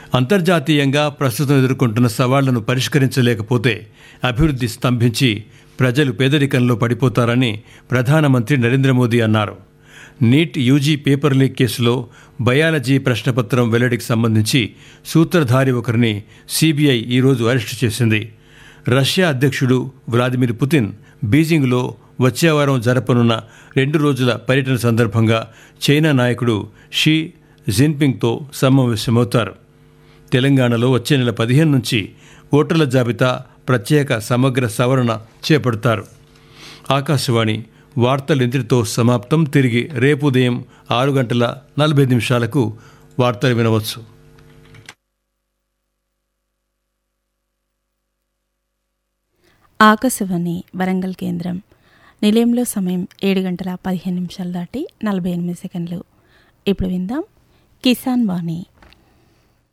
అంతర్జాతీయంగా ప్రస్తుతం ఎదుర్కొంటున్న సవాళ్లను పరిష్కరించలేకపోతే అభివృద్ధి స్తంభించి ప్రజలు పేదరికంలో పడిపోతారని ప్రధానమంత్రి నరేంద్ర మోదీ అన్నారు నీట్ యూజీ పేపర్ లీక్ కేసులో బయాలజీ ప్రశ్నపత్రం వెల్లడికి సంబంధించి సూత్రధారి ఒకరిని సిబిఐ ఈరోజు అరెస్టు చేసింది రష్యా అధ్యక్షుడు వ్లాదిమిర్ పుతిన్ బీజింగ్లో వచ్చే వారం జరపనున్న రెండు రోజుల పర్యటన సందర్భంగా చైనా నాయకుడు షీ జిన్పింగ్తో సమావేశమవుతారు తెలంగాణలో వచ్చే నెల పదిహేను నుంచి ఓటర్ల జాబితా ప్రత్యేక సమగ్ర సవరణ చేపడతారు ఆకాశవాణి వార్తలు ఇంతటితో సమాప్తం తిరిగి రేపు ఉదయం ఆరు గంటల నలభై నిమిషాలకు వార్తలు వినవచ్చు ఆకాశవాణి వరంగల్ కేంద్రం నిలయంలో సమయం ఏడు గంటల పదిహేను నిమిషాలు దాటి నలభై ఎనిమిది సెకండ్లు ఇప్పుడు విందాం కిసాన్ వాణి